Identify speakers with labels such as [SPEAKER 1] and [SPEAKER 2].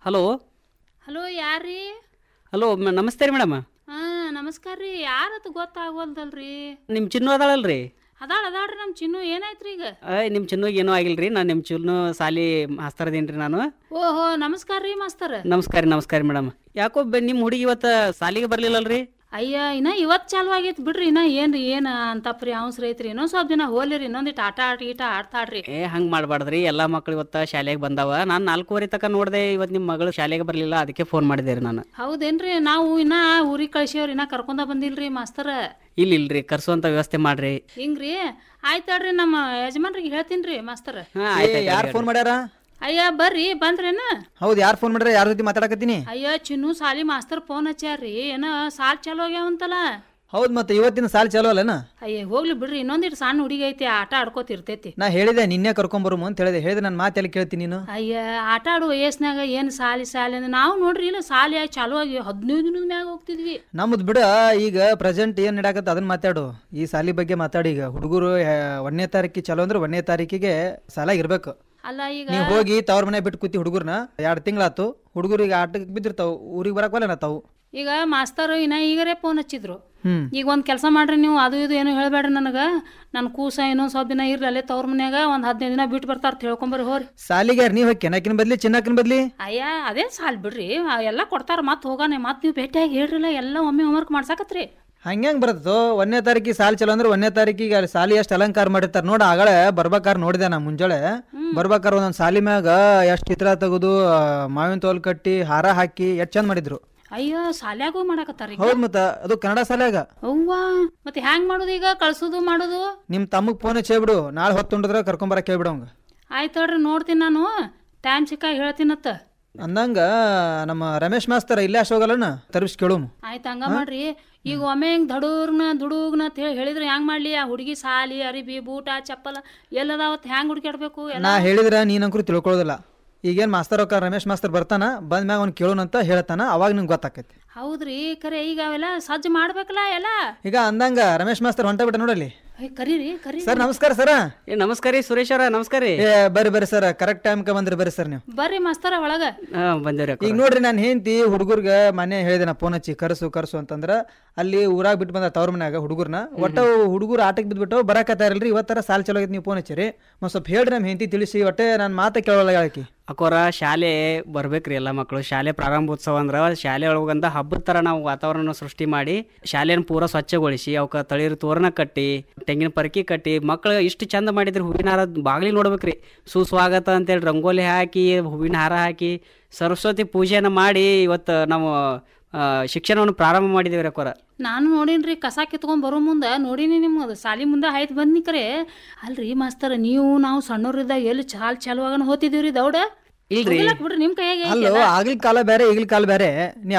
[SPEAKER 1] hello
[SPEAKER 2] hello ಯಾರ್ರೀ
[SPEAKER 1] hello ಮ- ನಮಸ್ತೆ ರೀ ಮೇಡಮ್
[SPEAKER 2] ಹಾ ನಮಸ್ಕಾರ ರೀ ಯಾರತ್ತು ಗೊತ್ತಾಗೋಲ್ದಲ್ರಿ
[SPEAKER 1] ನಿಮ್ಮ ಚಿನ್ನು ಅದಾಳಲ್ರಿ
[SPEAKER 2] ಅದಾಳ ಅದಾಳ್ರಿ ನಮ್ಮ ಚಿನ್ನು ಏನಾಯ್ತ್ರಿ ಈಗ
[SPEAKER 1] ಅಯ್ ನಿಮ್ಮ ಚಿನ್ನುಗೆ ಏನೂ ಆಗಿಲ್ಲ ರೀ ನಾನು ನಿಮ್ಮ ಚಿನ್ನು ಸಾಲಿ ಮಾಸ್ತರದೀನಿ ರೀ ನಾನು
[SPEAKER 2] ಓಹೋ ನಮಸ್ಕಾರ ರೀ ಮಾಸ್ತರ್
[SPEAKER 1] ನಮಸ್ಕಾರ ರೀ ನಮಸ್ಕಾರ ರೀ ಮೇಡಮ್ ಯಾಕೋ ಬೆ ನಿಮ್ಮ ಹುಡುಗಿ ಇವತ್ತು ಸಾಲಿಗೆ ಬರಲಿಲ್ಲಲ್ರಿ
[SPEAKER 2] ಅಯ್ಯ ಇನ್ನ ಇವತ್ತು ಚಾಲು ಆಗೈತಿ ಬಿಡ್ರಿ ಇನ್ನ ಏನ್ರಿ ಏನ್ ಅಂತಪ್ರಿ ಅವಸರ ಐತ್ರಿ ಇನ್ನೊಂದ್ ಸ್ವಲ್ಪ ದಿನ ಹೋಲಿರಿ ಇನ್ನೊಂದಿಟ್ಟು ಆಟ ಆಟ ಗೀಟ ಆಡ್ತಾಡ್ರಿ
[SPEAKER 1] ಏ ಹಂಗೆ ಮಾಡಬಾರ್ದ್ರಿ ಎಲ್ಲ ಮಕ್ಳು ಇವತ್ತು ಶಾಲೆಗೆ ಬಂದಾವ ನಾನು ನಾಲ್ಕೂವರೆ ತನಕ ನೋಡಿದೆ ಇವತ್ತು ನಿಮ್ಮ ಮಗಳು ಶಾಲೆಗೆ ಬರಲಿಲ್ಲ ಅದಕ್ಕೆ ಫೋನ್ ಮಾಡಿದೆ ರೀ ನಾನು
[SPEAKER 2] ಹೌದೇನ್ರಿ ನಾವು ಇನ್ನ ಊರಿಗೆ ಕಳ್ಸಿವ್ರಿ ಇನ್ನ ಕರ್ಕೊಂಡ ಬಂದಿಲ್ರಿ ಮಾಸ್ತರ
[SPEAKER 1] ಇಲ್ಲ ಇಲ್ರಿ ಕರ್ಸುವಂಥ ವ್ಯವಸ್ಥೆ ಮಾಡ್ರಿ
[SPEAKER 2] ಹಿಂಗ್ರಿ ಆಯ್ತಾಳ್ರಿ ನಮ್ಮ ಯಜಮಾನ್ರಿಗೆ ಹೇಳ್ತೀನ್ರಿ ಮಾಸ್ತರ
[SPEAKER 1] ಹಾಂ ಆಯ್ತು
[SPEAKER 3] ಯಾರು ಫೋನ್ ಮಾಡ್ಯಾರ
[SPEAKER 2] ಅಯ್ಯ ಬರ್ರಿ ಬಂದ್ರೇನ
[SPEAKER 3] ಹೌದು ಯಾರು ಫೋನ್ ಮಾಡ್ಯಾರ ಯಾರ ಜೊತೆ ಮಾತಾಡಕತ್ತೀನಿ
[SPEAKER 2] ಅಯ್ಯ ಚಿನ್ನು ಸಾಲಿ ಮಾಸ್ತರ್ ಫೋನ್ ಹಚ್ಚಾರ್ರಿ ಏನ ಸಾಲ್ ಚಾಲು ಆಗ್ಯಾವಂತಲ್ಲ
[SPEAKER 3] ಹೌದು ಮತ್ತೆ ಇವತ್ತಿನ ಸಾಲ ಚಾಲೋ ಅಲ್ಲನ
[SPEAKER 2] ಅಯ್ಯ ಹೋಗ್ಲಿ ಬಿಡ್ರಿ ಇನ್ನೊಂದಿಟ್ಟು ಸಣ್ಣ ಹುಡುಗಿ ಐತಿ ಆಟ ಆಡ್ಕೋತಿರ್ತೈತಿ
[SPEAKER 3] ನಾ ಹೇಳಿದೆ ನಿನ್ನೆ ಕರ್ಕೊಂಬರುಮು ಅಂತ ಹೇಳಿದೆ ಹೇಳಿದೆ ನನ್ನ ಮಾತೆಲ್ಲ ಕೇಳ್ತೀನಿ ನೀನು
[SPEAKER 2] ಅಯ್ಯ ಆಟ ಆಡುವ ವಯಸ್ಸಿನಾಗ ಏನು ಸಾಲಿ ಸಾಲಿ ಅಂದ್ರೆ ನಾವು ನೋಡ್ರಿ ಇಲ್ಲ ಸಾಲಿ ಆಗಿ ಚಾಲು ಆಗಿ ಹದಿನೈದು ದಿನದ ಮ್ಯಾಗ ಹೋಗ್ತಿದ್ವಿ
[SPEAKER 3] ನಮ್ಮದು ಬಿಡ ಈಗ ಪ್ರೆಸೆಂಟ್ ಏನು ನಡಾಕತ್ತ ಅದನ್ನ ಮಾತಾಡು ಈ ಸಾಲಿ ಬಗ್ಗೆ ಮಾತಾಡಿ ಈಗ ಹುಡುಗರು ಒಂದನೇ ತಾರೀಕಿಗೆ ಚಲೋ ಅಂದ್ರೆ ಒಂದನೇ ತಾರೀಕಿಗೆ ಸಾಲ ಇರ್ಬೇಕು
[SPEAKER 2] ಅಲ್ಲ ಈಗ
[SPEAKER 3] ನೀವು ಹೋಗಿ ತವ್ರ ಮನೆ ಬಿಟ್ಟು ಕೂತಿ ಹುಡುಗರ್ನ ಎರಡು ತಿಂಗಳಾತು ಹುಡುಗರಿಗೆ ಆಟಕ್ಕೆ ಬಿದ್ದಿರ್ತಾವು ಊರಿಗೆ ಬರಕ್ ತಾವು
[SPEAKER 2] ಈಗ ಮಾಸ್ತರ್ ಇನ್ನ ಈಗರೇ ಫೋನ್ ಹಚ್ಚಿದ್ರು
[SPEAKER 3] ಹ್ಮ್
[SPEAKER 2] ಈಗ ಒಂದು ಕೆಲಸ ಮಾಡ್ರಿ ನೀವು ಅದು ಇದು ಏನು ಹೇಳಬೇಡ್ರಿ ನನಗೆ ನನ್ನ ಕೂಸ ಇನ್ನೊಂದು ಸ್ವಲ್ಪ ದಿನ ಇರ್ಲಿ ಅಲ್ಲೇ ತವ್ರ ಮನ್ಯಾಗ ಒಂದು ಹದಿನೈದು ದಿನ ಬಿಟ್ಟು ಬರ್ತಾರ ತಿಳ್ಕೊಂಬರ್ರಿ ಹೋರಿ
[SPEAKER 3] ಸಾಲಿಗೆ ಯಾರು ನೀವು ಹೋಗಿ ಕೆನಕಿನ ಬದ್ಲಿ ಚಿನ್ನಕಿನ ಬದ್ಲಿ
[SPEAKER 2] ಅಯ್ಯ ಅದೇ ಸಾಲ್ ಬಿಡ್ರಿ ಆ ಎಲ್ಲ ಕೊಡ್ತಾರ ಮತ್ತೆ ಹೋಗಾನೆ ಮತ್ತೆ ನೀವು ಭೇಟಿಯಾಗಿ ಹೇಳ್ರಿಲ್ಲ ಎಲ್ಲ ಒಮ್ಮೆ ಹೋಮ್ವರ್ಕ್ ಮಾಡ್ಸಾಕತ್ರಿ
[SPEAKER 3] ಹಂಗ್ಯಾಂಗ್ ಬರ್ತದೋ ಒಂದನೇ ತಾರೀಕಿಗೆ ಸಾಲಿ ಚಲೋ ಅಂದ್ರೆ ಒಂದನೇ ತಾರೀಕಿಗೆ ಅಲ್ಲಿ ಸಾಲಿ ಎಷ್ಟು ಅಲಂಕಾರ ಮಾಡಿರ್ತಾರ ನೋಡ ಆಗಳೇ ಬರ್ಬೇಕಾರ್ ನೋಡಿದೆ ನಾ ಮುಂಜಾನೆ ಬರ್ಬೇಕಾರ್ ಒಂದೊಂದು ಸಾಲಿ ಮ್ಯಾಗ ಎಷ್ಟು ಚಿತ್ರ ತೆಗೆದು ಆ, ಮಾವಿನ ತೋಲ್ ಕಟ್ಟಿ ಹಾರ ಹಾಕಿ ಎಷ್ಟು ಚಂದ ಮಾಡಿದ್ರು
[SPEAKER 2] ಅಯ್ಯೋ ಸಾಲ್ಯಾಗೂ ಮಾಡಾಕತ್ತಾರ ಈಗ
[SPEAKER 3] ಹೌದ್ ಮತ್ತ ಅದು ಕನ್ನಡ ಸಾಲ್ಯಾಗ
[SPEAKER 2] ಅವ್ವ ಮತ್ತೆ ಹ್ಯಾಂಗ್ ಮಾಡೋದು ಈಗ ಕಳ್ಸೋದು ಮಾಡೋದು
[SPEAKER 3] ನಿಮ್ ತಮ್ಮಗ್ ಫೋನ್ ಹಚ್ಚೇಬಿಡು ನಾಳೆ ಹೊತ್ತುಂಡಿದ್ರೆ ಕರ್ಕೊಂಬರಕ್ ಹೇಳ್ಬಿಡು ಅವಂಗ
[SPEAKER 2] ಆಯ್ತು ಹೇಳ್ರಿ ನೋಡ್ತೀನಿ ನಾನು ಟೈಮ್ ಸಿಕ್ಕಾಗ ಹೇಳ್ತೀನತ್ತ
[SPEAKER 3] ಅಂದಂಗ ನಮ್ಮ ರಮೇಶ್ ಮಾಸ್ತರ್ ಇಲ್ಲೇ ಅಶೋಗಲ್ಲನ ತರ್ಬಿಸ್ ಕೇಳುಮು
[SPEAKER 2] ಆಯ್ತು ಹಂಗ ಮಾಡ್ರಿ ಈಗ ಒಮ್ಮೆ ಹಿಂಗ್ ದಡೂರ್ನ ದುಡುಗ್ನ ಅಂತ ಹೇಳಿ ಹೇಳಿದ್ರೆ ಹೆಂಗ್ ಮಾಡ್ಲಿ ಆ ಹುಡುಗಿ ಸಾಲಿ ಅರಿಬಿ ಬೂಟ ಚಪ್ಪಲ ಎಲ್ಲದಾವತ್ ಹೆಂಗ್ ಹುಡುಕಾಡ್ಬೇಕು ಎಲ್ಲ
[SPEAKER 3] ನಾ ಹೇಳಿದ್ರ ನೀನಂಕರು ತಿಳ್ಕೊಳ್ಳೋದಿಲ್ಲ ಈಗೇನ್ ಮಾಸ್ತರ್ ಅಕ್ಕ ರಮೇಶ್ ಮಾಸ್ತರ್ ಬರ್ತಾನ ಬಂದ್ ಮ್ಯಾಗ ಅವ್ನು ಕೇಳೋಣಂತ ಹೇಳ್ತಾನ ಅವಾಗ ನಿಂಗೆ ಗೊತ್ತಾಕೈತಿ
[SPEAKER 2] ಹೌದ್ರಿ ಖರೆ ಈಗ ಅವೆಲ್ಲ ಸಜ್ಜು ಮಾಡ್ಬೇಕಲ್ಲ ಎಲ್ಲ
[SPEAKER 3] ಈಗ ಅಂದಂಗ ರಮೇಶ್ ಮಾಸ್ತರ್ ಹೊಂಟ ಬಿಟ್ಟ ನೋಡಲ್ಲಿ
[SPEAKER 2] ಏ, ಕರೀರಿ ಕರಿ
[SPEAKER 3] ಸರ್ ನಮಸ್ಕಾರ ಸರ
[SPEAKER 1] ಏ ನಮಸ್ಕಾರ ರೀ ಸುರೇಶ್ ಅವರ ನಮಸ್ಕಾರ ರೀ
[SPEAKER 3] ಏ ಬರ್ರಿ ಬರ್ರಿ ಸರ್ ಕರೆಕ್ಟ್ ಟೈಮ್ಗೆ ಬಂದ್ರಿ ಬರ್ರಿ ಸರ್ ನೀವು
[SPEAKER 2] ಬರ್ರಿ ಮಾಸ್ತರ ಒಳಗ
[SPEAKER 1] ಹಾಂ ಬಂದೇವ್ರಿ
[SPEAKER 3] ಈಗ ನೋಡ್ರಿ ನಾನು ಹೆಂಡತಿ ಹುಡುಗರ್ಗೆ ಮನೆ ಹೇಳಿದೆ ನಾ ಫೋನ್ ಹಚ್ಚಿ ಕರ್ಸು ಕರ್ಸು ಅಂತಂದ್ರ ಅಲ್ಲಿ ಊರಾಗ ಬಿಟ್ಟು ಬಂದ ತವ್ರ ಮನ್ಯಾಗ ಹುಡುಗರ್ನ ಒಟ್ಟ ಹುಡುಗರು ಆಟಕ್ಕೆ ಬಿದ್ಬಿಟ್ಟು ಬರಾಕತ್ತಾರಲ್ರಿ ಇವತ್ತರ ಸಾಲ್ ಚಲೋ ಆಗೈತೆ ನೀವು ಫೋನ್ ಹಚ್ಚಿರಿ ಮತ್ತೆ ಸ್ವಲ್ಪ ಹೇಳ್ರಿ ನಮ್ಮ ಹೆಂಡತಿ ತಿಳಿಸಿ ಒಟ್ಟೆ ನಾನು ಮಾತ ಕೇಳೋಲ್ಲ ಹೇಳಕಿ
[SPEAKER 1] ಅಕ್ಕೋರ ಶಾಲೆ ಬರ್ಬೇಕ್ರಿ ಎಲ್ಲ ಮಕ್ಕಳು ಶಾಲೆ ಪ್ರಾರಂಭೋತ್ಸವ ಅಂದ್ರೆ ಶಾಲೆ ಒಳಗಂದ ಹಬ್ಬದ ಥರ ನಾವು ವಾತಾವರಣ ಸೃಷ್ಟಿ ಮಾಡಿ ಶಾಲೆನ ಪೂರ ಸ್ವಚ್ಛಗೊಳಿಸಿ ಅವಕ್ಕೆ ತಳಿರು ತೋರಣ ಕಟ್ಟಿ ತೆಂಗಿನ ಪರಕಿ ಕಟ್ಟಿ ಮಕ್ಕಳು ಇಷ್ಟು ಚಂದ ಮಾಡಿದ್ರಿ ಹೂವಿನ ಹಾರ ಬಾಗಿಲಿ ನೋಡ್ಬೇಕ್ರಿ ಸುಸ್ವಾಗತ ಅಂತೇಳಿ ರಂಗೋಲಿ ಹಾಕಿ ಹೂವಿನ ಹಾರ ಹಾಕಿ ಸರಸ್ವತಿ ಪೂಜೆನ ಮಾಡಿ ಇವತ್ತು ನಾವು ಆ, ಶಿಕ್ಷಣವನ್ನು ಪ್ರಾರಂಭ ಮಾಡಿದೇವ್ರಿ ಅಕ್ಕೋರ
[SPEAKER 2] ನಾನು ನೋಡೀನ್ರಿ ಕಸ ಕಿತ್ಕೊಂಡ್ ಬರೋ ಮುಂದೆ ನೋಡೀನಿ ನಿಮ್ಗೆ ಸಾಲಿ ಮುಂದೆ ಆಯ್ತು ಬಂದ್ನಿ ಕರೆ ಅಲ್ರಿ ಮಾಸ್ತರ ನೀವು ನಾವು ಸಣ್ಣವ್ರಿದ್ದಾಗ ಎಲ್ಲಿ ಚಾಲ್ ಚಾಲು ಆಗನ ಹೋತಿದೀವ್ರಿ ದೌಡ
[SPEAKER 1] ಇಲ್ರಿ
[SPEAKER 2] ಬಿಡ್ರಿ ನಿಮ್ ಕೈಯಾಗ ಐತಿ
[SPEAKER 3] ಅಲ್ಲೋ ಆಗ್ಲಿನ ಕಾಲ ಬೇರೆ ಈಗಿನ ಕಾಲ ಬೇರೆ ನೀ